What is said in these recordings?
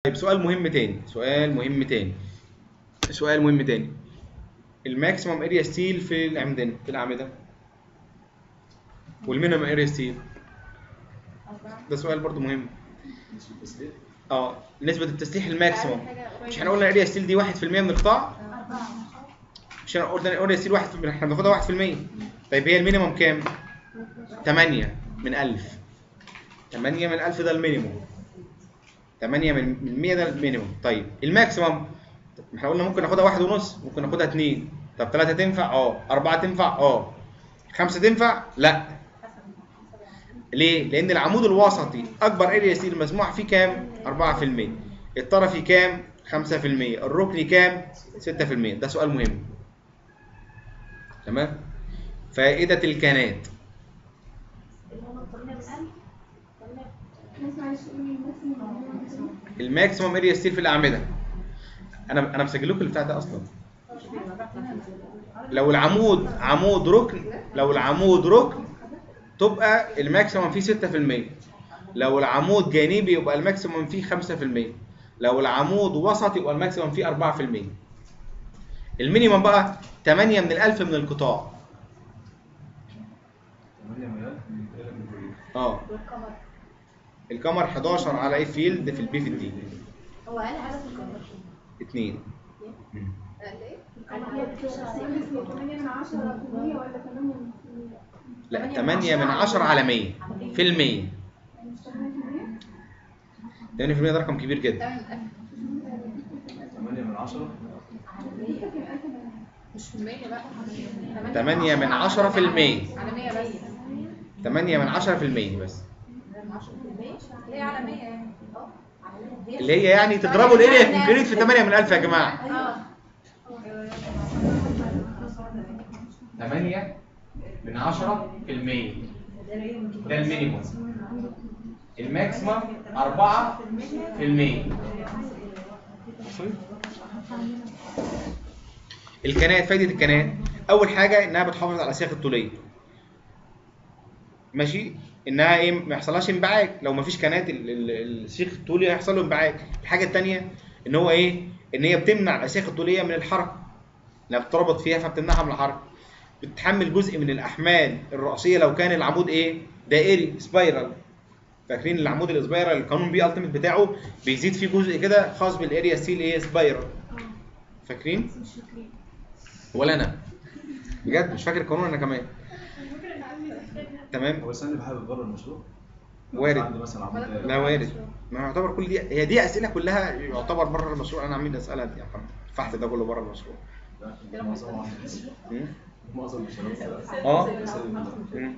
طيب سؤال مهم تاني سؤال مهم تاني سؤال مهم تاني الماكسيمم اريا ستيل في العمدان في الاعمده والمينيمم اريا ستيل ده سؤال برضو مهم اه نسبة التسليح الماكسيموم مش احنا قلنا الاريا ستيل دي 1% من القطاع مش احنا قلنا الاريا ستيل 1 احنا بناخدها 1% طيب هي المينيموم كام 8 من 1000 8 من 1000 ده المينيموم 8 من من 100 ده المينيموم طيب الماكسيموم احنا قلنا ممكن ناخدها واحد ونص ممكن ناخدها 2 طب 3 تنفع اه 4 تنفع اه 5 تنفع لا ليه؟ لأن العمود الوسطي أكبر اريا ستيل مسموح فيه كام؟ 4% الطرفي كام؟ 5% الركني كام؟ 6% ده سؤال مهم تمام؟ فائدة الكانات الماكسيموم اريا ستيل في الأعمدة أنا أنا مسجل لكم البتاع ده أصلا لو العمود عمود ركن لو العمود ركن تبقى الماكسيموم فيه 6% لو العمود جانبي يبقى الماكسيموم فيه 5% لو العمود وسط يبقى الماكسيموم فيه 4% المينيمم بقى 8 من الألف من القطاع اه الكمر 11 على اي فيلد في البي في الدي هو اقل حاجه في الكمبيوتر 2 اقل ايه؟ لا 8 من 10 على 100 في المية 8% ده رقم كبير جدا 8 من 10 مش في المية بقى 8 من 10 في المية على 100 بس 8 من 10 في المية بس ليه على 100 يعني اللي هي يعني تضربوا الاريا كونكريت في 8 من 1000 يا جماعه اه 8 من 10 في المية ده المينيموم الماكسيمم 4 في المية الكنات فايدة الكنات أول حاجة إنها بتحافظ على الأسياخ الطولية ماشي إنها إيه ما يحصلهاش انبعاج لو ما فيش كنات ال- ال- السيخ الطولي هيحصل له انبعاج الحاجة التانية إن هو إيه إن هي بتمنع الأسياخ الطولية من الحركة لما بتربط فيها فبتمنعها من الحركة بتحمل جزء من الأحمال الرأسية لو كان العمود إيه دائري سبايرال فاكرين العمود السبايرال القانون بي التيميت بتاعه بيزيد فيه جزء كده خاص بالاريا ستيل ايه سبايرال فاكرين ولا انا بجد مش فاكر القانون انا كمان تمام هو السنة اللي حابب بره المشروع لو وارد. عندي مثلا عمود لا وارد ما يعتبر كل دي هي دي اسئله كلها يعتبر بره المشروع انا عامل اسئله دي يا محمد الفحت ده كله بره المشروع لا، معظمه عندي. مم. معظم المشروعات اه مم.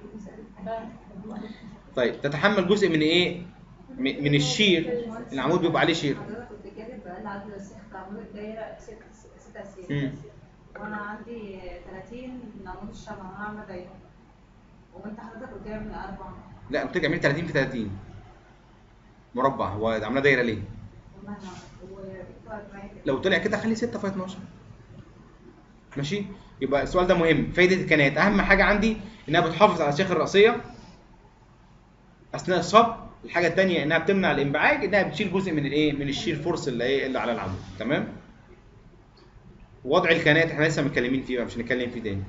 طيب تتحمل جزء من ايه م- من الشير العمود بيبقى عليه شير حضرتك كنت كاتب بقى عدد السيخ بتاع عمود الدايرة ست ست مم. أسياخ وأنا عندي 30 من عمود الشمع وأنا عاملة دايرة وأنت حضرتك قلت لي اعمل أربعة لا قلت لك اعملي 30 في 30 مربع هو عامله دايره ليه ومهما وطلعت معايا كده. لو طلع كده خلي 6 في 12 ماشي يبقى السؤال ده مهم فايده الكنات اهم حاجه عندي انها بتحافظ على الشيخ الراسيه اثناء الصب الحاجه الثانيه انها بتمنع الانبعاج انها بتشيل جزء من الايه من الشير فورس اللي ايه اللي على العمود تمام وضع الكنات احنا لسه متكلمين فيه بقى، مش هنتكلم فيه تاني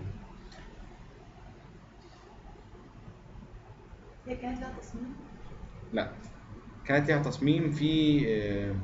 هي كانت لها تصميم لا كانت ليها تصميم في آه،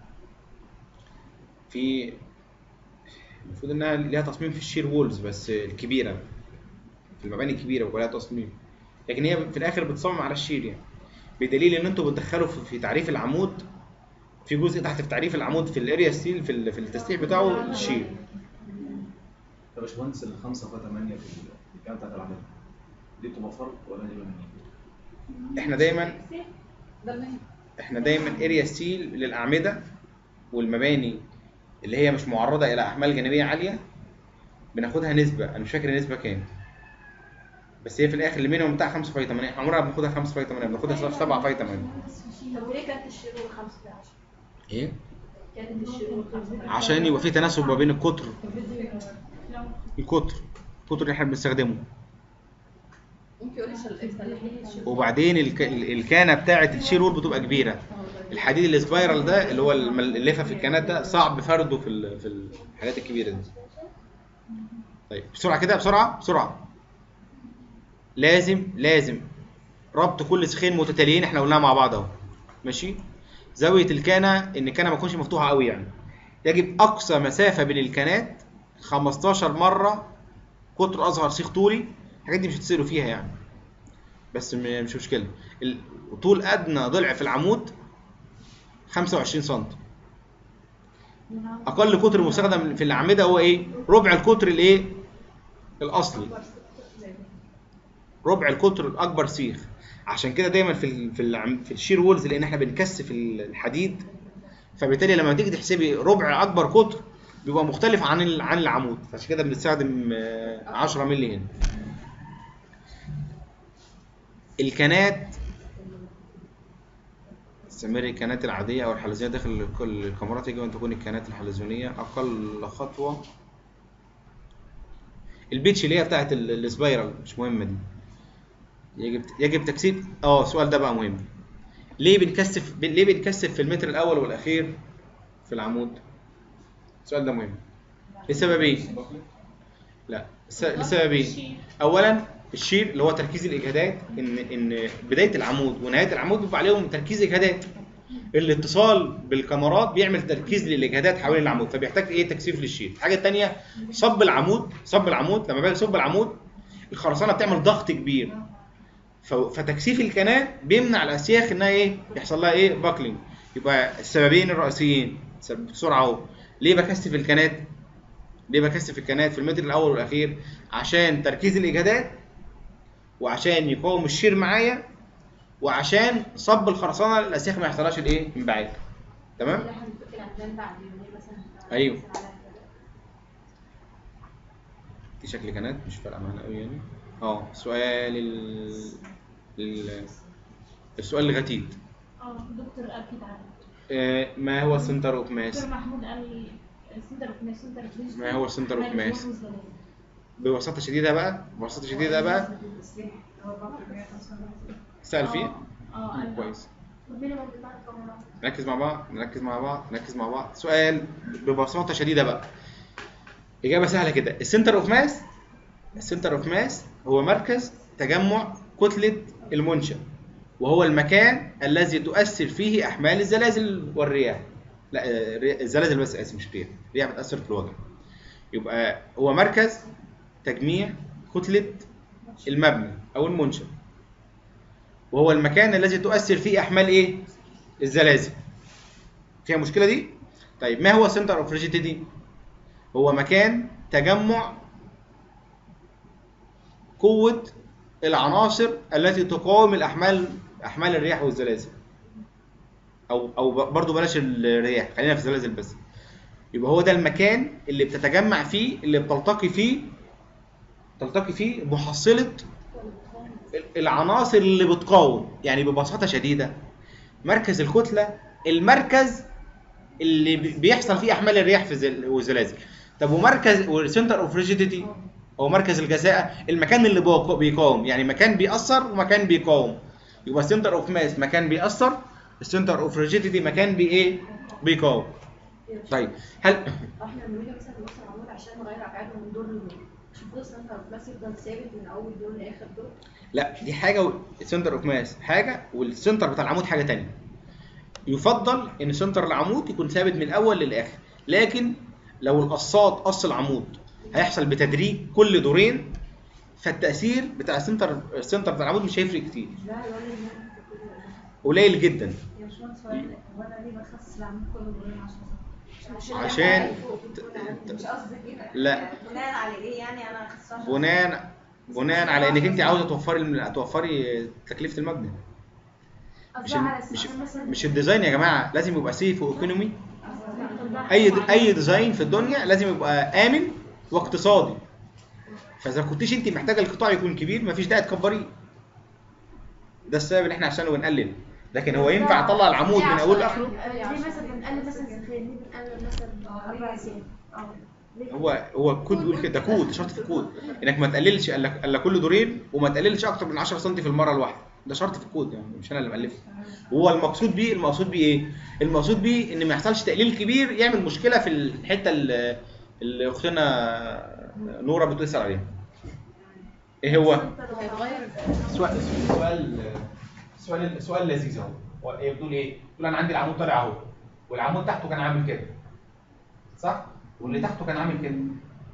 في المفروض انها ليها تصميم في الشير وولز بس الكبيره في المباني الكبيره ويبقى لها تصميم لكن هي في الاخر بتصمم على الشير يعني بدليل ان انتوا بتدخلوا في في تعريف العمود في جزء تحت في تعريف العمود في الاريا ستيل في ال- في التسليح بتاعه الشير طب يا باشمهندس ال 5 في 8 في الكام بتاعت العمود دي بتبقى فرق ولا دي منين؟ احنا دايما ده المهم احنا دايما اريا ستيل للاعمده والمباني اللي هي مش معرضه الى احمال جانبيه عاليه بناخدها نسبه انا مش فاكر النسبه كام بس هي في الاخر المينيموم بتاع 5 في 8 احنا عمرنا ما بناخدها 5 في 8 بناخدها 7 في 8 طب وليه كانت الشروط خمسة في عشرة؟ ايه كانت الشروط خمسة في عشرة عشان يبقى في تناسب ما بين القطر القطر القطر اللي احنا بنستخدمه ممكن يقول لي الفلاحين الشروط وبعدين الك... ال- الكانه بتاعه الشير وول بتبقى كبيره الحديد السبايرال ده اللي هو الم- اللفه في الكنات ده صعب فرده في ال- في الحاجات الكبيره دي طيب بسرعه كده بسرعه بسرعه لازم لازم ربط كل سيخين متتاليين احنا قلناها مع بعض اهو ماشي زاويه الكانه ان الكانه ما تكونش مفتوحه قوي يعني يجب اقصى مسافه بين الكانات 15 مره قطر اصغر سيخ طولي الحاجات دي مش هتسالوا فيها يعني بس م- مش مشكله ال- طول ادنى ضلع في العمود 25 سم اقل قطر مستخدم في الاعمده هو ايه ربع القطر الايه الاصلي ربع القطر الاكبر سيخ عشان كده دايما في ال في العم- في الشير وولز لان احنا بنكثف الحديد فبالتالي لما تيجي تحسبي ربع اكبر قطر بيبقى مختلف عن ال- عن العمود عشان كده بنستخدم آه، 10 مللي هنا الكنات استمر الكنات العادية أو الحلزونية داخل كل الكاميرات يجب أن تكون الكنات الحلزونية أقل خطوة البيتش اللي هي بتاعت ال- السبايرال مش مهمة دي يجب يجب تكثيف اه السؤال ده بقى مهم ليه بنكثف ب- ليه بنكثف في المتر الأول والأخير في العمود السؤال ده مهم لسببين لا س- لسببين اولا الشير اللي هو تركيز الاجهادات ان ان بدايه العمود ونهايه العمود بيبقى عليهم تركيز اجهادات الاتصال بالكاميرات بيعمل تركيز للاجهادات حوالين العمود فبيحتاج ايه تكثيف للشير الحاجه الثانيه صب العمود صب العمود لما باجي اصب العمود الخرسانه بتعمل ضغط كبير ف- فتكثيف الكنات بيمنع الاسياخ انها ايه يحصل لها ايه باكلينج يبقى السببين الرئيسيين سب- بسرعه اهو ليه بكثف الكنات ليه بكثف الكنات في المتر الاول والاخير عشان تركيز الاجهادات وعشان يقاوم الشير معايا وعشان صب الخرسانه الاسياخ ما يحصلهاش الايه انبعاج تمام اللي احنا بنفكر عندنا بعد يومين مثلا أيوه. مثلا على كده. دي شكل كنات مش فارقه معانا قوي يعني اه سؤال ال... ال... السؤال الغتيت اه دكتور اكيد عارف آه، ما هو السنتر اوف ماس دكتور محمود قال لي سنتر اوف ماس سنتر اوف ما هو center of mass؟ ببساطه شديده بقى ببساطه شديده بقى سأل فيه اه قال كويس والمينيمم بتاع الكاميرا نركز مع بعض نركز مع بعض نركز مع بعض سؤال ببساطه شديده بقى اجابه سهله كده السنتر اوف ماس السنتر اوف ماس هو مركز تجمع كتله المنشا وهو المكان الذي تؤثر فيه احمال الزلازل والرياح لا آه، الري- الزلازل بس اسف مش الرياح الرياح بتاثر في الوجه يبقى هو مركز تجميع كتله المبنى او المنشا وهو المكان الذي تؤثر فيه احمال ايه الزلازل فيها مشكله دي طيب ما هو سنتر اوف ريجيديتي هو مكان تجمع قوه العناصر التي تقاوم الاحمال احمال الرياح والزلازل او او برضو بلاش الرياح خلينا في الزلازل بس يبقى هو ده المكان اللي بتتجمع فيه اللي بتلتقي فيه تلتقي فيه محصله العناصر اللي بتقاوم يعني ببساطه شديده مركز الكتله المركز اللي بي- بيحصل فيه احمال الرياح في الزل- والزلازل طب ومركز والسنتر اوف ريجيديتي هو مركز الجزاء المكان اللي بيقا- بيقاوم يعني مكان بيأثر ومكان بيقاوم يبقى سنتر اوف ماس مكان بيأثر السنتر اوف ريجيديتي مكان بي ايه بيقاوم طيب هل احنا لما نيجي مثلا نوصل عمود عشان نغير ابعاده من دور لدور مش المفروض السنتر اوف ماس يفضل ثابت من اول دور لاخر دور لا دي حاجه السنتر اوف ماس حاجه والسنتر بتاع العمود حاجه تانية يفضل ان سنتر العمود يكون ثابت من الاول للاخر لكن لو القصات قص العمود هيحصل بتدريج كل دورين فالتاثير بتاع السنتر السنتر بتاع العمود مش هيفرق كتير لا يقول لي إن قليل جدا يا باشمهندس هو أنا- هو انا ليه بخصص العمود كله دورين عشان عشان مش قصدي كده لا. بناء على ايه يعني انا خصصت بناء بناء على انك انت عاوزه توفري الم- توفري تكلفه المبنى مش ال- مش مش الديزاين يا جماعه لازم يبقى سيف وايكونومي اي د- اي ديزاين في الدنيا لازم يبقى امن واقتصادي فاذا كنتيش انت محتاجه القطاع يكون كبير مفيش داعي تكبريه ده السبب اللي احنا عشان بنقلل لكن هو ينفع اطلع العمود من اوله لاخره ليه مثلا بنقلل مثلا سخين ليه بنقلل مثلا اربع سنين اه ليه؟ هو هو الكود بيقول كده ده كود شرط في الكود انك ما تقللش الا إلا كل دورين وما تقللش اكتر من 10 سم في المره الواحده ده شرط في الكود يعني مش انا اللي مالفه وهو المقصود بيه المقصود بيه ايه المقصود بيه ان ما يحصلش تقليل كبير يعمل مشكله في الحته اللي اللي اختنا نوره بتسال عليها ايه هو هيتغير سؤال سؤال سؤال سؤال لذيذ اهو هو ايه بتقول ايه بتقول انا عندي العمود طالع اهو والعمود تحته كان عامل كده صح واللي تحته كان عامل كده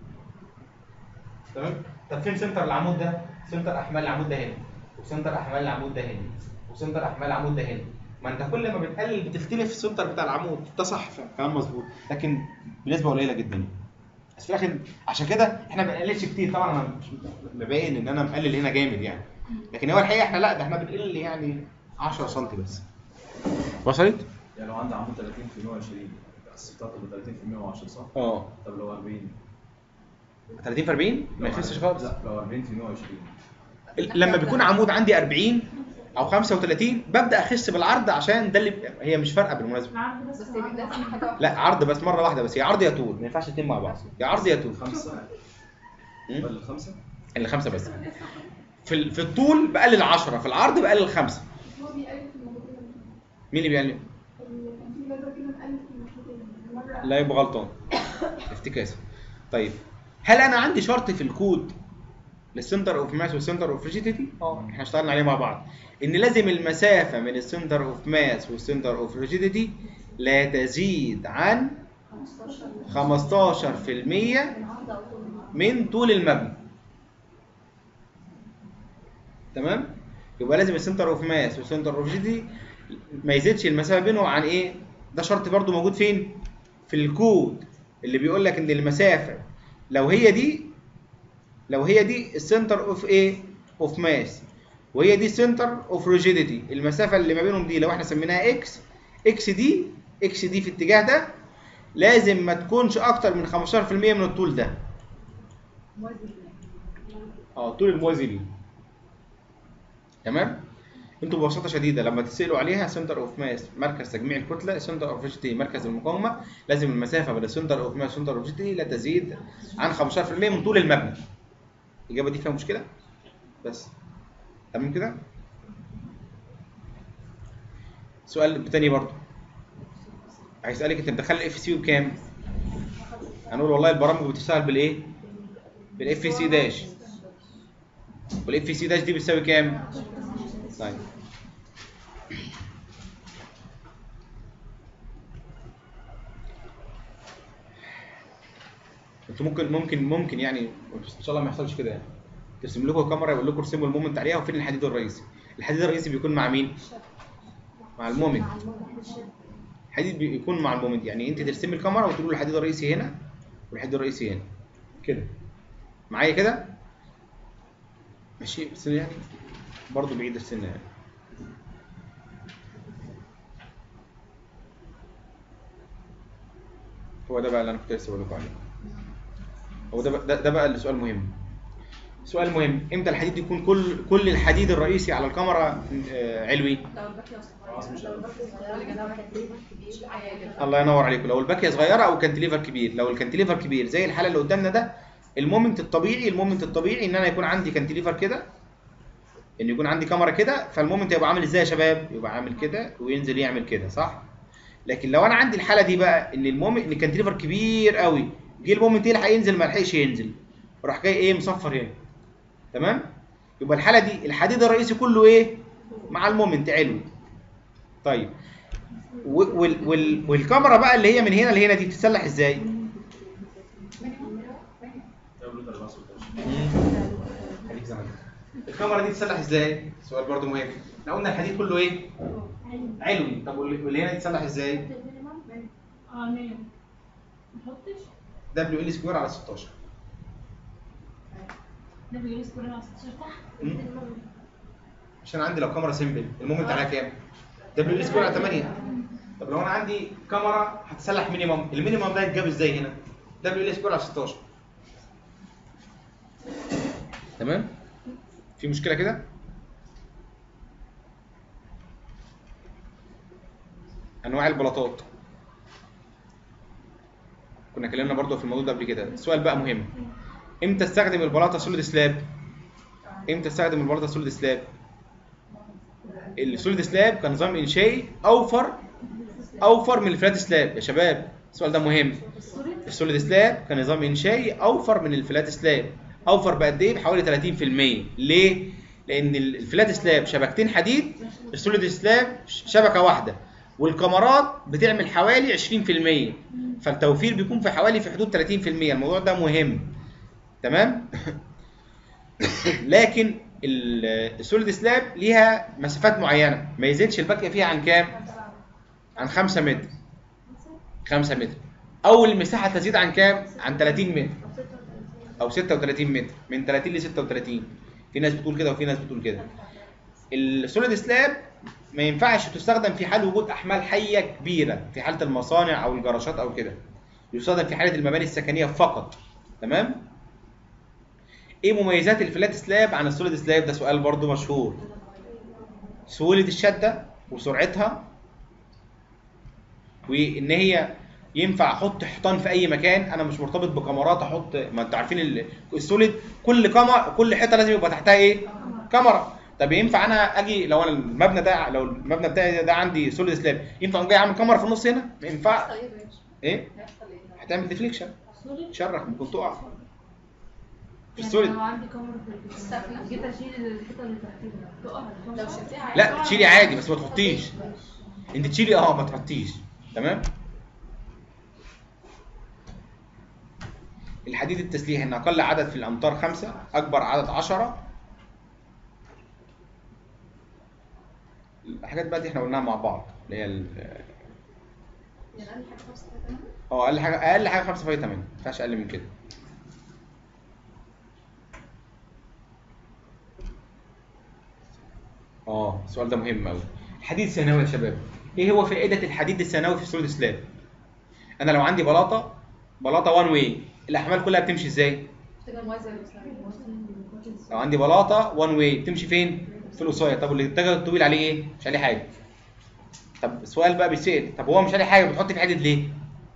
تمام طب فين سنتر العمود ده سنتر احمال العمود ده هنا وسنتر احمال العمود ده هنا وسنتر احمال العمود ده هنا ما انت كل ما بتقلل بتختلف السنتر بتاع العمود ده صح كلام مظبوط لكن بنسبه قليله جدا بس في الاخر عشان كده احنا ما بنقللش كتير طبعا انا مش مبين ان انا مقلل هنا جامد يعني لكن هو الحقيقه احنا لا ده احنا بنقل يعني 10 سم بس وصلت؟ يعني لو عندي عمود 30 في 120 الاساس بتاعته ب 30 في 110 صح؟ اه طب لو 40 30 في 40 ما يخسش خالص لا لو 40 في 120 لما بيكون عمود عندي 40 او 35 ببدا اخس بالعرض عشان ده اللي هي مش فارقه بالمناسبه العرض بس بس لازم حاجه واحده لا عرض بس مره واحده بس هي عرض يا طول ما ينفعش الاثنين مع بعض يا عرض يا طول خمسة مم. بل الخمسة اللي خمسه بس في ال- في الطول بقلل 10 في العرض بقلل 5 هو بيقلب في الموضوع مين اللي بيقلل؟ كان في جدول كده مقلب في الموضوع مرة لا يبقى غلطان افتكاسه طيب هل انا عندي شرط في الكود للسنتر اوف ماس والسنتر اوف ريجيديتي اه احنا اشتغلنا عليه مع بعض ان لازم المسافه من السنتر اوف ماس والسنتر اوف ريجيديتي لا تزيد عن 15% من طول المبنى تمام يبقى لازم السنتر اوف ماس والسنتر اوف ريجيديتي ما يزيدش المسافه بينهم عن ايه ده شرط برضو موجود فين في الكود اللي بيقول لك ان المسافه لو هي دي لو هي دي السنتر اوف ايه اوف ماس وهي دي سنتر اوف ريجيديتي المسافه اللي ما بينهم دي لو احنا سميناها اكس اكس دي اكس دي في الاتجاه ده لازم ما تكونش اكتر من 15% من الطول ده اه طول الموازي ليه تمام انتوا ببساطه شديده لما تسالوا عليها سنتر اوف ماس مركز تجميع الكتله سنتر اوف ريجيديتي مركز المقاومه لازم المسافه بين السنتر اوف ماس والسنتر اوف ريجيديتي لا تزيد عن 15% من طول المبنى الاجابه دي فيها مشكله بس تمام كده سؤال تاني برضه هيسالك انت مدخل الاف سي بكام هنقول والله البرامج بتشتغل بالايه بالاف سي داش والاف سي داش دي بتساوي كام طيب انتوا ممكن ممكن ممكن يعني ان شاء الله ما يحصلش كده يعني ترسم لكم الكاميرا يقول لكم ارسموا المومنت عليها وفين الحديد الرئيسي الحديد الرئيسي بيكون مع مين مع المومنت الحديد بيكون مع المومنت يعني انت ترسمي الكاميرا وتقولوا الحديد الرئيسي هنا والحديد الرئيسي هنا كده معايا كده ماشي بس يعني برضه بعيد السنه يعني هو ده بقى اللي انا كنت لسه بقول لكم عليه هو ده بقى ده, ده بقى السؤال مهم سؤال مهم امتى الحديد يكون كل كل الحديد الرئيسي على الكاميرا آه، علوي لو الباكيه صغيره لو الباكيه صغيره جنبها كبير عادي الله ينور عليكم لو الباكيه صغيره او كانتليفر كبير لو الكانتليفر كبير زي الحاله اللي قدامنا ده المومنت الطبيعي المومنت الطبيعي ان انا يكون عندي كانتليفر كده ان يكون عندي كاميرا كده فالمومنت يبقى عامل ازاي يا شباب يبقى عامل كده وينزل يعمل كده صح لكن لو انا عندي الحاله دي بقى ان المومنت ان الكانتليفر كبير قوي جه المومنت يلحق ينزل ما لحقش ينزل راح جاي ايه مصفر هنا تمام يبقى الحاله دي الحديد الرئيسي كله ايه مع المومنت علوي طيب و- وال وال والكاميرا بقى اللي هي من هنا لهنا دي بتتسلح ازاي قبل 14 خليك زي ما انت. الكاميرا دي تتسلح ازاي سؤال برضو مهم احنا قلنا الحديد كله ايه علوي طب واللي واللي هنا تتسلح ازاي اه نيم نحطش دبليو ال سكوير على 16 ده بيقول سكور على 16 تحت مم. عشان عندي لو كاميرا سيمبل المومنت عليها كام دبليو ال سكوير على 8 طب لو انا عندي كاميرا هتسلح مينيمم المينيمم ده يتجاب ازاي هنا دبليو ال سكوير على 16 تمام في مشكله كده انواع البلاطات كنا اتكلمنا برضو في الموضوع ده قبل كده السؤال بقى مهم امتى استخدم البلاطه سوليد سلاب امتى استخدم البلاطه سوليد سلاب السوليد سلاب كنظام انشائي اوفر اوفر من الفلات سلاب يا شباب السؤال ده مهم السوليد سلاب كنظام انشائي اوفر من الفلات سلاب اوفر بقد ايه بحوالي 30% ليه لان الفلات سلاب شبكتين حديد السوليد سلاب شبكه واحده والكاميرات بتعمل حوالي 20% فالتوفير بيكون في حوالي في حدود 30% الموضوع ده مهم تمام لكن ال- السوليد سلاب ليها مسافات معينه ما يزيدش الباقيه فيها عن كام عن 5 متر 5 متر اول المساحه تزيد عن كام عن 30 متر او 36 متر من 30 ل 36 في ناس بتقول كده وفي ناس بتقول كده السوليد سلاب ما ينفعش تستخدم في حال وجود احمال حيه كبيره في حاله المصانع او الجراشات او كده يستخدم في حاله المباني السكنيه فقط تمام ايه مميزات الفلات سلاب عن السوليد سلاب ده سؤال برضو مشهور سهوله الشده وسرعتها وان هي ينفع احط حيطان في اي مكان انا مش مرتبط بكاميرات احط ما انتوا عارفين ال- السوليد كل كاميرا كل حيطه لازم يبقى تحتها ايه كاميرا طب ينفع انا اجي لو انا المبنى ده لو المبنى بتاعي ده عندي سوليد سلاب ينفع أقوم جاي اعمل كاميرا في النص هنا ما ينفع ايه هتعمل ديفليكشن تشرخ ممكن تقع في السوليد لو عندي كاميرا في السقف جيت اشيل الحيطه اللي تحتيها تقع لو شلتيها لا تشيلي عادي بس ما تحطيش انت تشيلي اه ما تحطيش تمام الحديد التسليح ان اقل عدد في الامتار خمسة اكبر عدد عشرة الحاجات بقى دي احنا قلناها مع بعض اللي هي ال- يعني اقل حاجه خمسه كده اه اقل حاجه اقل حاجه 5 فاي 8 ما ينفعش اقل من كده اه السؤال ده مهم قوي الحديد الثانوي يا شباب ايه هو فائده الحديد الثانوي في السوليد سلاب انا لو عندي بلاطه بلاطه وان واي الاحمال كلها بتمشي ازاي محتاجه موازي ولا مش لو عندي بلاطه وان واي بتمشي فين في القصير طب اللي الاتجاه الطويل عليه ايه مش عليه حاجه طب السؤال بقى بيتسال طب هو مش عليه حاجه بتحط في حديد ليه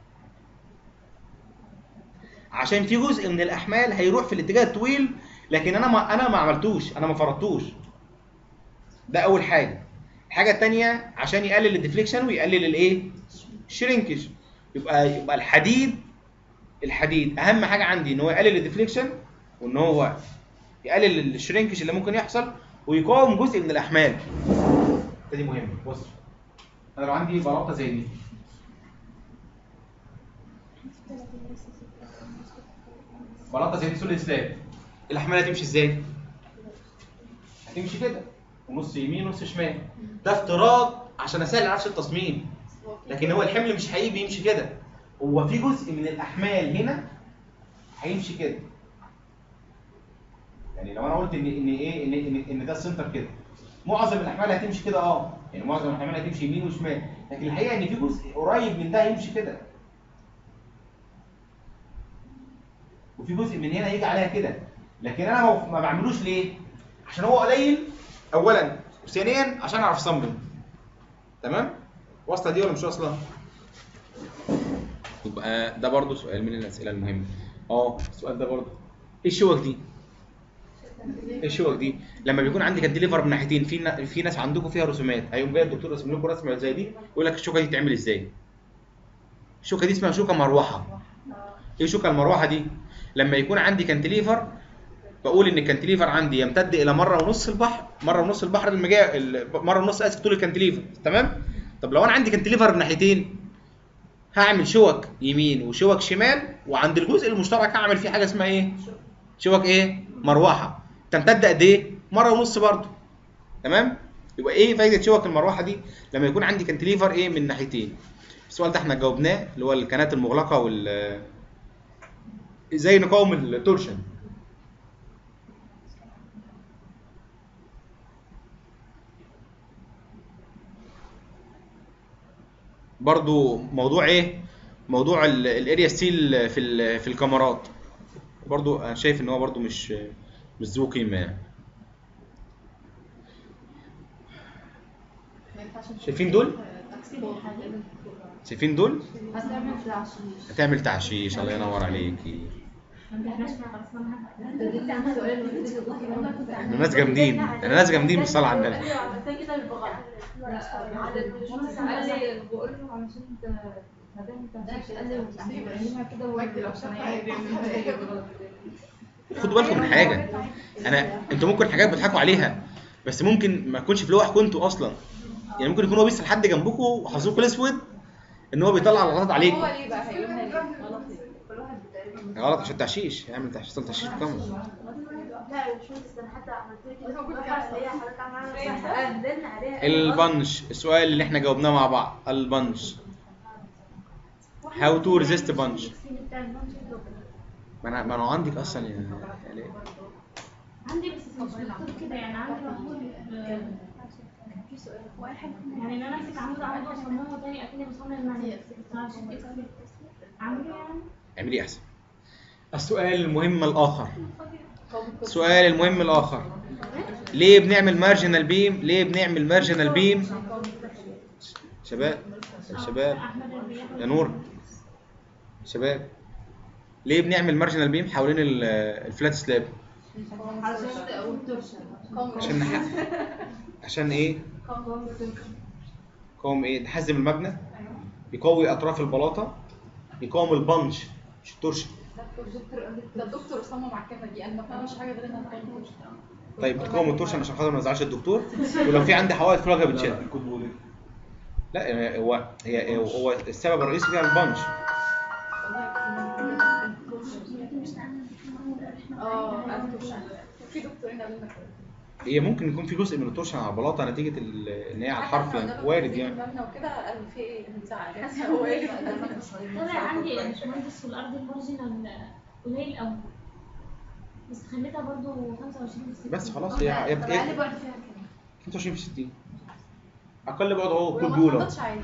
عشان في جزء من الاحمال هيروح في الاتجاه الطويل لكن انا ما انا ما عملتوش انا ما فرضتوش ده اول حاجه الحاجه الثانيه عشان يقلل الديفليكشن ويقلل الايه الشرينكج يبقى يبقى الحديد الحديد اهم حاجه عندي ان هو يقلل الديفليكشن وان هو يقلل الشرينكج اللي ممكن يحصل ويقاوم جزء من الاحمال ده دي مهمه بص انا لو عندي بلاطه زي دي بلاطه زي دي سوليد سلاب الاحمال هتمشي ازاي هتمشي كده ونص يمين ونص شمال ده افتراض عشان اسهل على نفس التصميم لكن هو الحمل مش حقيقي بيمشي كده هو في جزء من الاحمال هنا هيمشي كده يعني لو انا قلت ان ان ايه ان ان, إن ده السنتر كده معظم الاحمال هتمشي كده اه يعني معظم الاحمال هتمشي يمين وشمال لكن الحقيقه ان في جزء قريب من ده هيمشي كده وفي جزء من هنا يجي عليها كده لكن انا ما- ما بعملوش ليه عشان هو قليل اولا وثانيا عشان اعرف اصمم تمام واصله دي ولا مش واصله يبقى ده برضو سؤال من الاسئله المهمه اه السؤال ده برضو ايه الشوك دي ايه الشوك دي لما بيكون عندي كانتليفر من ناحيتين في نا- في ناس عندكم فيها رسومات هيقوم جاي الدكتور رسم لكم رسمه زي دي يقول لك الشوكه دي تعمل ازاي الشوكه دي اسمها شوكه مروحه ايه شوكه المروحه دي لما يكون عندي كانتليفر بقول ان الكانتليفر عندي يمتد الى مره ونص البحر مره ونص البحر المجا ال- مره ونص اسف طول الكانتليفر تمام طب لو انا عندي كانتليفر بناحيتين هعمل شوك يمين وشوك شمال وعند الجزء المشترك هعمل فيه حاجه اسمها ايه شوك ايه مروحه تمتد قد ايه مره ونص برضه تمام يبقى ايه فايده شوك المروحه دي لما يكون عندي كانتليفر ايه من ناحيتين السؤال ده احنا جاوبناه اللي هو الكنات المغلقه وال ازاي نقاوم التورشن برضو موضوع ايه موضوع الاريا ستيل في ال- في الكاميرات برضو انا شايف ان هو برضو مش مش ذو قيمه يعني ما ينفعش شايفين دول؟ تكسير وهتعمل شايفين دول هتعمل تعشيش هتعمل تعشيش الله ينور عليكي ما امتحناش فيها خلاص ما انت جبت عن سؤال اللي كنت بتقولي والله كنت احنا ناس جامدين احنا ناس جامدين بالصلاه على النبي عملتها كده بالغلط قال لي بقول له علشان انت ما دام انت مش قال لي بتعملها كده وواجب العشان خدوا بالكم من حاجه انا انتوا ممكن حاجات بتضحكوا عليها بس ممكن ما يكونش في لوحكم انتوا اصلا يعني ممكن يكون هو بيسال حد جنبكم وحظكم الاسود ان هو بيطلع الغلط عليكم هو ليه بقى هيقولنا ليه غلط ليه؟ غلط عشان تحشيش يعمل تحشيش تحشيش كامل لا مش مهندس انا حتى عملت كده بالراحه هي حضرتك عملها قدرنا عليها البنش السؤال اللي احنا جاوبناه مع بعض البنش how to resist bunch ما انا ما انا عندك اصلا يا آلاء. عندي بس مش مكتوب كده يعني عندي مكتوب يعني ان انا امسك عمود عمود واصممه تاني اكني بصمم المنهج عشان كده اعمله يعني اعملي احسن السؤال المهم الاخر السؤال المهم الاخر ليه بنعمل مارجنال بيم ليه بنعمل مارجنال بيم شباب يا شباب احمد الرياض يا نور شباب ليه بنعمل مارجنال بيم حوالين ال- الفلات سلاب عشان نح... عشان ايه قوم ايه نحزم المبنى يقوي اطراف البلاطه يقاوم البنش مش التورشن ده الدكتور صمم على الكلمه دي انا ما فهمش حاجه غير انها تقول طيب بتقاوم التورشن عشان خاطر ما نزعلش الدكتور ولو في عندي حوائط كلها بتشد الكود بيقول ايه؟ لا هو هي هو السبب الرئيسي فيها البنش اه الدكتور. في دكتور هنا قال لنا كده. هي ممكن يكون في جزء من التورشن على البلاطه نتيجه ال- ان هي على الحرف يعني وارد يعني مبنى وكده قال في ايه بنزعق هو ايه طلع عندي يا باشمهندس في الارض المارجنال قليل قوي بس خليتها برضو 25 في بس خلاص هي هي طب هي اقل بعد فيها كام؟ 25 في 60 اقل بعد اهو الكود ولو بيقول ما اهو حطتش عادي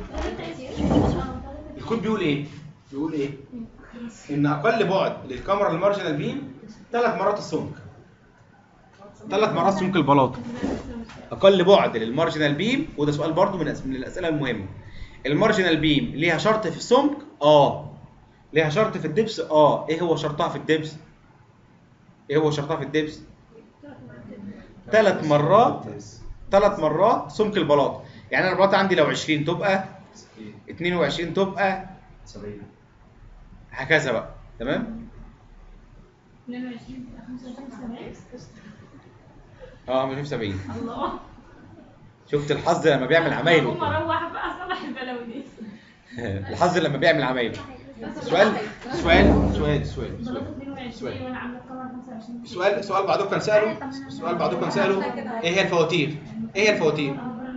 الكود بيقول ايه؟ بيقول ايه؟ ان اقل بعد للكاميرا المارجنال بيم ثلاث مرات السمك ثلاث مرات سمك البلاطه اقل بعد للمارجنال بيم وده سؤال برضو من الأس- من الاسئله المهمه المارجنال بيم ليها شرط في السمك اه ليها شرط في الدبس اه ايه هو شرطها في الدبس ايه هو شرطها في الدبس ثلاث مرات ثلاث مرات سمك البلاطه يعني انا البلاطه عندي لو 20 تبقى 22 تبقى 70 هكذا بقى تمام 22 25 70 اه مش 70 الله شفت الحظ لما بيعمل عمايله اقوم اروح بقى اصلح البلاوي دي الحظ لما بيعمل عمايله سؤال سؤال سؤال سؤال بلاطه سؤال 22 وانا عامله الكاميرا 25 سؤال سؤال بعضكم كان ساله سؤال بعضكم كان ساله ايه هي الفواتير ايه هي الفواتير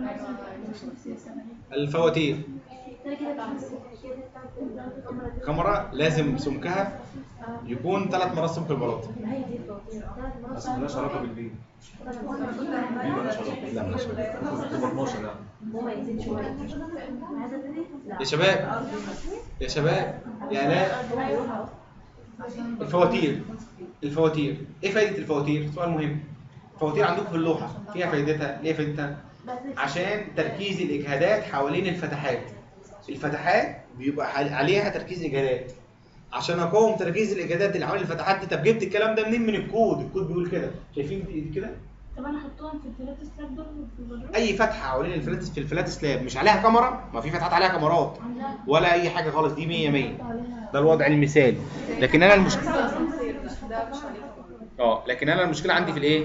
الفواتير كده كده بحس كده بتاعت الكاميرا دي كاميرا لازم سمكها يكون ثلاث مرات سمك البلاطه هي دي الفواتير ثلاث مرات بس مالهاش علاقه بالبي البي مالهاش علاقه لا مالهاش علاقة. تبقى 12 يعني هو ما يزيد شويه عايزه تاني؟ لا يا شباب يا شباب يا الاء الفواتير الفواتير ايه فايده الفواتير سؤال مهم الفواتير عندكم في اللوحه فيها فايدتها ليه فايدتها عشان تركيز الاجهادات حوالين الفتحات الفتحات بيبقى حال- عليها تركيز اجهادات عشان اقاوم تركيز الاجهادات اللي حوالين الفتحات دي طب جبت الكلام ده منين من الكود الكود بيقول كده شايفين دي دي كده طب انا احطهم في الفلات ستاب دول في البدروم اي فتحه حوالين الفلات في الفلات سلاب مش عليها كاميرا ما في فتحات عليها كاميرات عاملاها ولا اي حاجه خالص دي 100 100 ده الوضع المثالي لكن انا المشكله ده مش عليه اه لكن انا المشكله عندي في الايه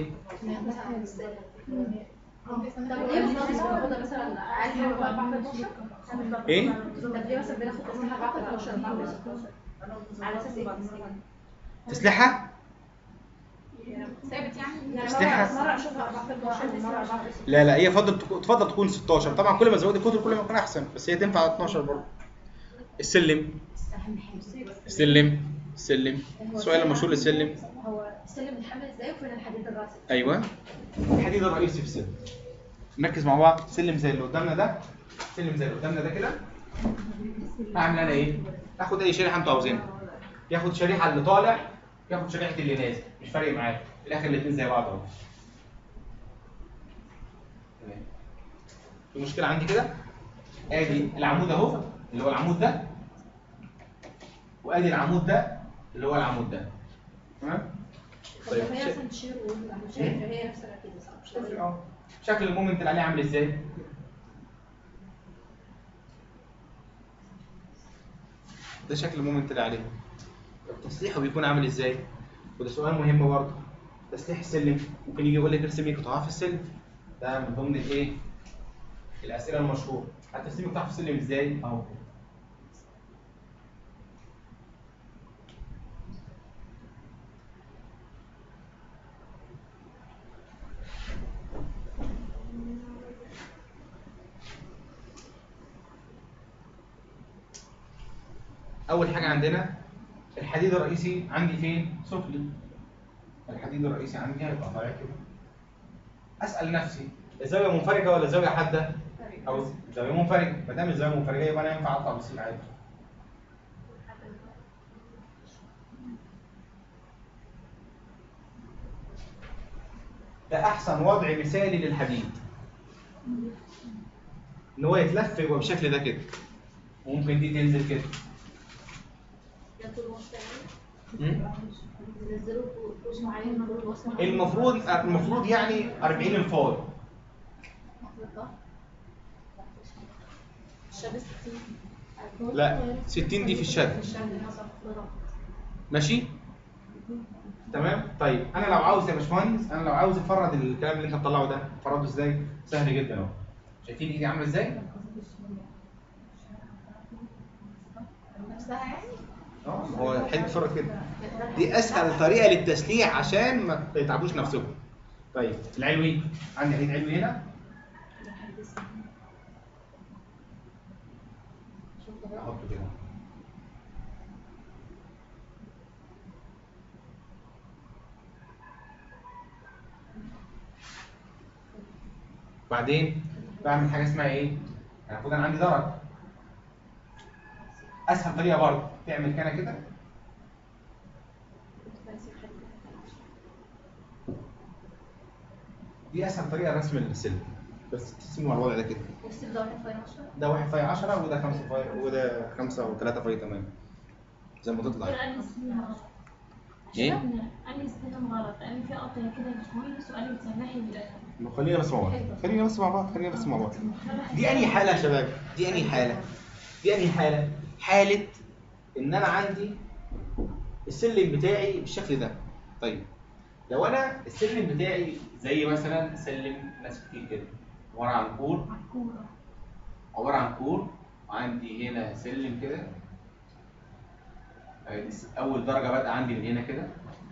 طب ليه بناخد مثلا عادي هو 14 ايه طب ليه مثلا بناخد تسليح 14 على اساس ايه تسليحها ثابت يعني تسليحها؟ مره اشوفها 14 ومره 14 لا لا هي فضل تكون تفضل تكون 16 طبعا كل ما تزود الكتب كل ما يكون احسن بس هي تنفع 12 برضه السلم السلم السلم السؤال المشهور للسلم هو السلم بيتحمل ازاي وفين الحديد الراسي ايوه الحديد الرئيسي في السلم نركز مع بعض سلم زي اللي قدامنا ده سلم زي اللي قدامنا ده كده هعمل انا ايه اخد اي شريحه انتوا عاوزينها ياخد شريحه اللي طالع ياخد شريحه اللي نازل مش فارق معاك في الاخر الاثنين زي بعض اهو تمام في مشكله عندي كده ادي العمود اهو اللي هو العمود ده وادي العمود ده اللي هو العمود ده تمام طب طيب، لو هي شيء- مثلا تشير ولا مش هي هي نفسها كده صح؟ مش تفرق اه شكل المومنت اللي عليه عامل ازاي ده شكل المومنت اللي عليه تسليحه بيكون عامل ازاي وده سؤال مهم برضه تسليح السلم ممكن يجي يقول لك ارسم لي قطاع في السلم ده من ضمن الايه الاسئله المشهوره هترسمي قطاع في السلم ازاي اهو اول حاجه عندنا الحديد الرئيسي عندي فين سفلي الحديد الرئيسي عندي هيبقى طالع كده اسال نفسي الزاويه منفرجه ولا زاويه حاده او زاويه منفرجه ما دام الزاويه منفرجه يبقى انا ينفع اطلع بالسين عادي ده احسن وضع مثالي للحديد ان هو يتلف يبقى بالشكل ده كده وممكن دي تنزل كده ده طول وسط مم؟ يعني ينزلوا فوز معين طول وسط معين المفروض المفروض يعني 40 الفاي الشاب 60 لا 60 دي في الشد الشاب حسب ضرب ماشي تمام طيب انا لو عاوز يا باشمهندس انا لو عاوز افرد الكلام اللي انت مطلعه ده افرده ازاي سهل جدا اهو شايفين ايدي عامله ازاي نفسها يعني اه هو الحد بيتفرد كده دي اسهل طريقه للتسليح عشان ما تتعبوش نفسكم طيب العلوي عندي حديد علوي هنا احطه كده بعدين بعمل حاجه اسمها ايه؟ المفروض انا عندي درج اسهل طريقه برضه تعمل كده كده دي اسهل طريقه رسم السلم بس ترسمه على الوضع ده كده والسيف ده واحد فاين 10 ده 1 فاي 10 وده 5 فاي وده 5 و3 فاي 8 زي ما تطلع كده أنهي سلم غلط ايه؟ شبابنا أنهي سلم غلط لأن في قطع كده مش مهم سؤال بتسمحي ما خلينا بس مع بعض خلينا بس مع بعض خلينا بس مع بعض دي انهي حاله يا شباب دي انهي حاله دي انهي حاله حاله ان انا عندي السلم بتاعي بالشكل ده طيب لو انا السلم بتاعي زي مثلا سلم ناس كتير كده عباره عن كور عباره عن كور وعندي هنا سلم كده ادي اول درجه بادئه عندي من هنا كده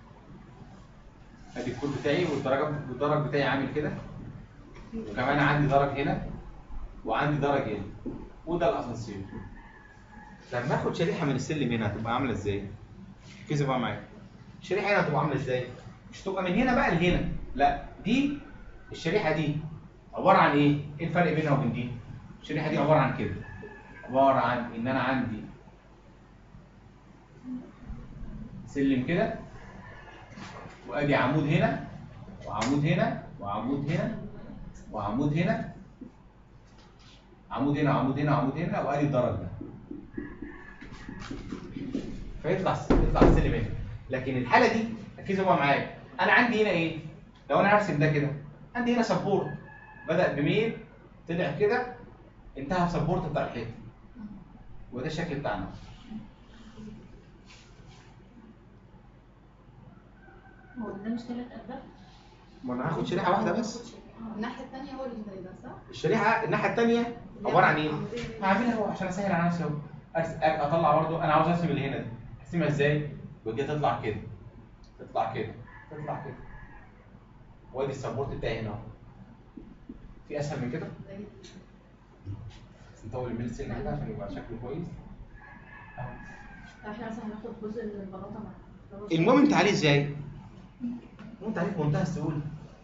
ادي الكور بتاعي والدرجه والدرج بتاعي عامل كده وكمان عندي درج هنا وعندي درج هنا وده الاسانسير لما اخد شريحه من السلم هنا هتبقى عامله ازاي؟ ركزوا بقى معايا الشريحه هنا هتبقى عامله ازاي؟ مش تبقى من هنا بقى لهنا لا دي الشريحه دي عباره عن ايه؟ ايه الفرق بينها وبين دي؟ الشريحه دي عباره عن كده عباره عن ان انا عندي سلم كده وادي عمود هنا وعمود هنا وعمود هنا وعمود هنا عمود هنا وعمود هنا وعمود هنا وادي الدرج ده فيطلع يطلع السلم هنا لكن الحاله دي ركزوا بقى معايا انا عندي هنا ايه لو انا هرسم ده كده عندي هنا سبورت بدا بميل طلع كده انتهى بسبورت بتاع الحيط وده الشكل بتاعنا هو ده مش ثلاث أبدال ما انا هاخد شريحه واحده بس الناحيه الثانيه هو اللي زي ده صح؟ الشريحه الناحيه الثانيه عباره عن ايه؟ هعملها اهو عشان اسهل على نفسي اهو أرس- اطلع برضو انا عاوز ارسم اللي هنا دي ارسمها ازاي؟ ودي تطلع كده تطلع كده تطلع كده وادي السبورت بتاعي هنا اهو في اسهل من كده؟ بس نطول الميل سنه كده عشان يبقى شكله كويس أهو. طب احنا مثلا هناخد جزء من البلاطه مع المومنت عليه ازاي؟ المومنت عليه بمنتهى السهوله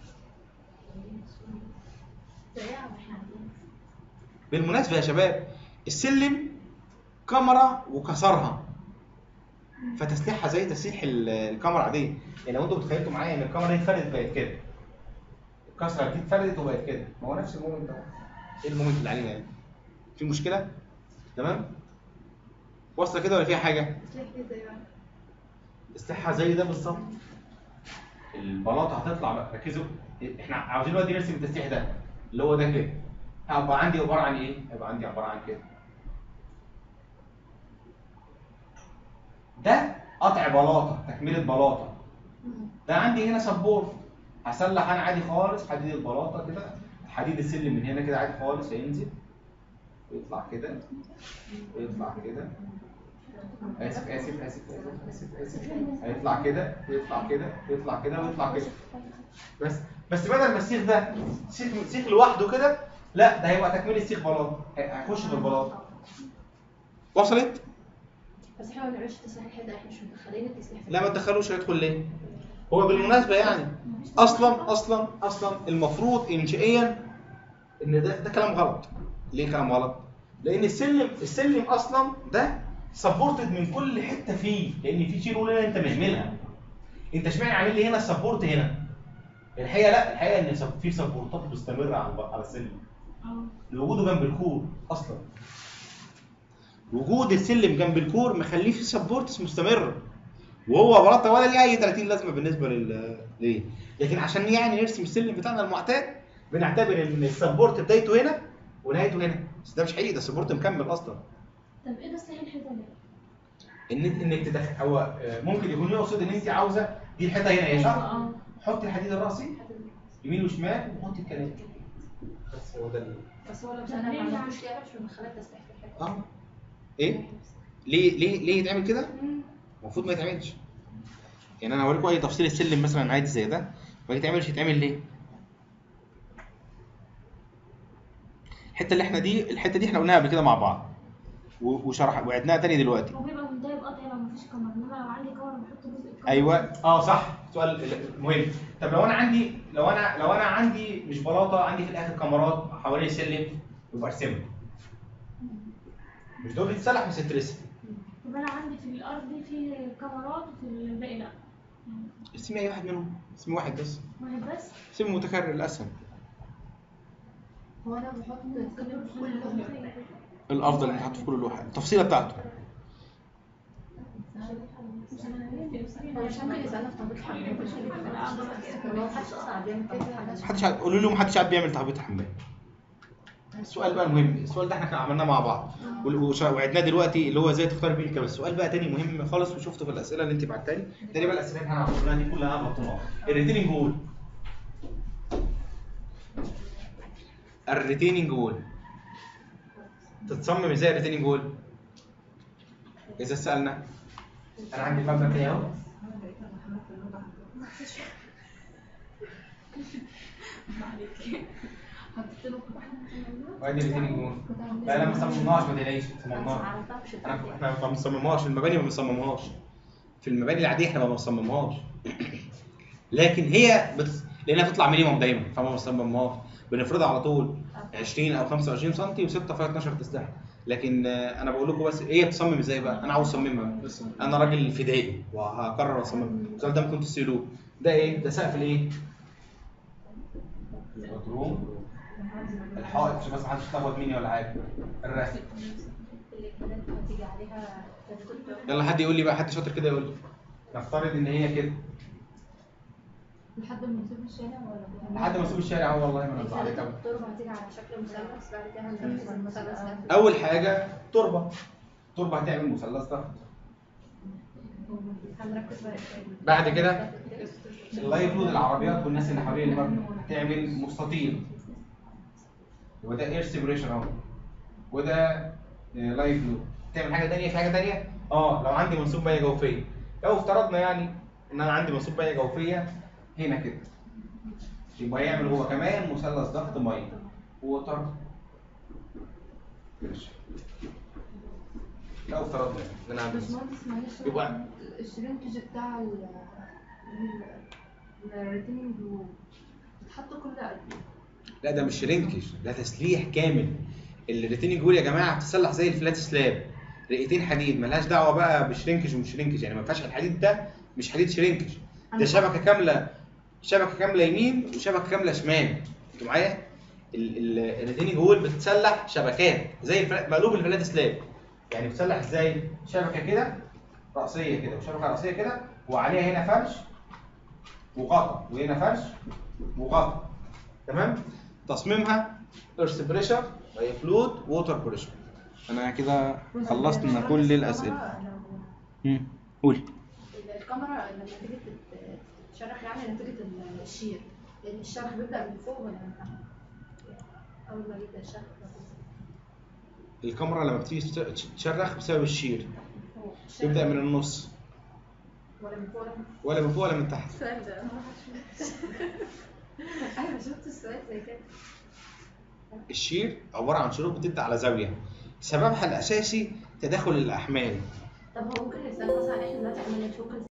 سريعه واحنا عندنا بالمناسبه يا شباب السلم كاميرا وكسرها فتسليحها زي تسليح ال- الكاميرا العاديه يعني لو انتوا بتخيلتوا معايا ان الكاميرا دي اتفردت بقت كده الكسره دي اتفردت وبقت كده ما هو نفس المومنت اهو ايه المومنت اللي علينا يعني في مشكله تمام واصله كده ولا فيها حاجه تسليح دي زي بقى تسليحها زي ده بالظبط البلاطه هتطلع بقى ركزوا احنا عاوزين دلوقتي نرسم التسليح ده اللي هو ده كده هيبقى عندي عباره عن ايه؟ هيبقى عندي عباره عن كده ده قطع بلاطه تكمله بلاطه ده عندي هنا سبورت هسلح انا عادي خالص حديد البلاطه كده حديد السلم من هنا كده عادي خالص هينزل ويطلع كده ويطلع كده اسف اسف اسف اسف اسف اسف هيطلع كده ويطلع كده ويطلع كده ويطلع كده بس بس بدل ما السيخ ده سيخ سيخ لوحده كده لا ده هيبقى تكمله سيخ بلاطه هيخش في البلاطه وصلت؟ بس احنا ما بنعملش تسليح الحيطه احنا مش مدخلين التسليح في لا ما تدخلوش هيدخل ليه؟ هو بالمناسبه يعني اصلا اصلا اصلا المفروض انشائيا ان ده ده كلام غلط ليه كلام غلط؟ لان السلم السلم اصلا ده سبورتد من كل حته فيه لان في شيء هنا انت معملها انت اشمعنى عامل لي هنا السبورت هنا؟ الحقيقه لا الحقيقه ان سب- في سبورتات مستمره على الب- على السلم اه وجوده جنب الكور اصلا وجود السلم جنب الكور مخليه في سبورتس مستمر وهو بلاطه ولا ليه اي 30 لازمه بالنسبه لل ليه لكن عشان يعني نرسم السلم بتاعنا المعتاد بنعتبر ان السبورت بدايته هنا ونهايته هنا بس ده مش حقيقي ده سبورت مكمل اصلا طب ايه تسليح الحيطه ده؟ ان انك تدخل هو آه، ممكن يكون يقصد ان انت عاوزه دي الحيطه هنا يا صح اه حط الحديد الراسي يمين وشمال وحط الكلام بس هو ده ال- بس هو لو انا ما عملتوش كده مش مدخلاه التسليح في الحيطه اه ايه ليه ليه ليه يتعمل كده المفروض ما يتعملش يعني انا هوريكم اي تفصيل السلم مثلا عادي زي ده ما يتعملش يتعمل ليه الحته اللي احنا دي الحته دي احنا قلناها قبل كده مع بعض و- وشرح وعدناها تاني دلوقتي هو بيبقى متضايق قطع لو مفيش كاميرا انما لو عندي كاميرا بحط جزء الكاميرا ايوه اه صح سؤال مهم طب لو انا عندي لو انا لو انا عندي مش بلاطه عندي في الاخر كاميرات حوالين السلم يبقى ارسمها مش دول بيتسلح بس ترسم طب انا عندي في الارض في كاميرات وفي الباقي لا يعني ارسمي اي واحد منهم ارسمي واحد بس واحد بس ارسمي متكرر الاسهل هو انا بحط الكاميرا في كل لوحه الافضل ان تحط في كل لوحه التفصيله بتاعته هو مش عامل يسالنا في تنظيف الحمام مش هو محدش اصلا عاد بيعمل كده محدش عاد- قولوا له محدش قاعد بيعمل تهبيط حمام السؤال بقى المهم السؤال ده احنا كنا عملناه مع بعض وال- وش- وعدناه دلوقتي اللي هو ازاي تختار بين الكاميرا السؤال بقى تاني مهم خالص وشفته في الاسئله اللي انت بعتها لي تاني بقى الاسئله اللي احنا عملناها دي كلها غلطناها الريتيننج وول الريتيننج وول تتصمم ازاي الريتيننج وول اذا سالنا انا عندي المبنى بتاعي اهو وادي الريتيننج وول لا لا ما صممناش ما تقلقيش صممناها احنا احنا ما بنصممهاش المباني ما بنصممهاش في المباني العاديه احنا ما بنصممهاش لكن هي بت... لانها بتطلع مينيموم دايما فما بنصممهاش بنفرضها على طول 20 او 25 سم و6 فيها 12 تسليح لكن آه، انا بقول لكم بس هي بتصمم ازاي بقى انا عاوز اصممها انا راجل فدائي وهقرر اصممها السؤال ده ممكن تسالوه ده ايه ده سقف الايه البدروم الحائط عشان بس محدش يتلخبط مني ولا حاجه الرسم اللي كده انت هتيجي عليها يلا حد يقول لي بقى حد شاطر كده يقول لي نفترض ان هي كده لحد ما نسيب الشارع ولا لحد ما اسيب الشارع اهو والله ما انا الكلام عليك ده أوي. التربه هتيجي على شكل مثلث بعد كده هننفذ المثلث ده اول حاجه تربه تربه هتعمل مثلث ضغط هنركز بقى بعد كده اللايف لود العربيات والناس اللي حوالين المبنى هتعمل مستطيل وده اير سيبريشن اهو وده لايف لود تعمل حاجه ثانيه في حاجه ثانيه اه لو عندي منسوب ميه جوفيه لو افترضنا يعني ان انا عندي منسوب ميه جوفيه هنا كده يبقى يعمل هو كمان مثلث ضغط ميه ووتر ماشي لو افترضنا يعني ان انا عندي منسوب. باشمهندس معلش يبقى الشرينكج بتاع ال الريتيننج بتحط كل قد ايه؟ لا ده مش شرينكج ده تسليح كامل الريتيننج وول يا جماعه بتسلح زي الفلات سلاب رئتين حديد ملهاش دعوه بقى بشرينكج ومش شرينكج يعني ما ينفعش الحديد ده مش حديد شرينكج ده شبكه كامله شبكه كامله يمين وشبكه كامله شمال انتوا معايا ال- ال- الريتيننج وول بتسلح شبكات زي الفلات مقلوب الفلات سلاب يعني بتسلح ازاي شبكه كده راسيه كده وشبكه راسيه كده وعليها هنا فرش وغطا وهنا فرش وغطا تمام تصميمها ايرث بريشر وهي فلويد ووتر بريشر انا كده خلصت من كل الاسئله مم. قول الكاميرا لما تيجي تت- تتشرح يعني نتيجة ال- الشير لأن الشرح بيبدأ من فوق ولا من تحت؟ أول ما يبدأ الشرح الكاميرا لما بتيجي تت- تشرخ بسبب الشير من فوق الشرح يبدا من النص ولا من فوق ولا من ولا من فوق ولا من تحت السؤال ده أنا ما حدش أيوة شفت السؤال زي كده الشير عباره عن شروط بتبدا على زاويه سببها الاساسي تداخل الاحمال طب هو ممكن نسأل مثلا احنا دلوقتي عمالين نفك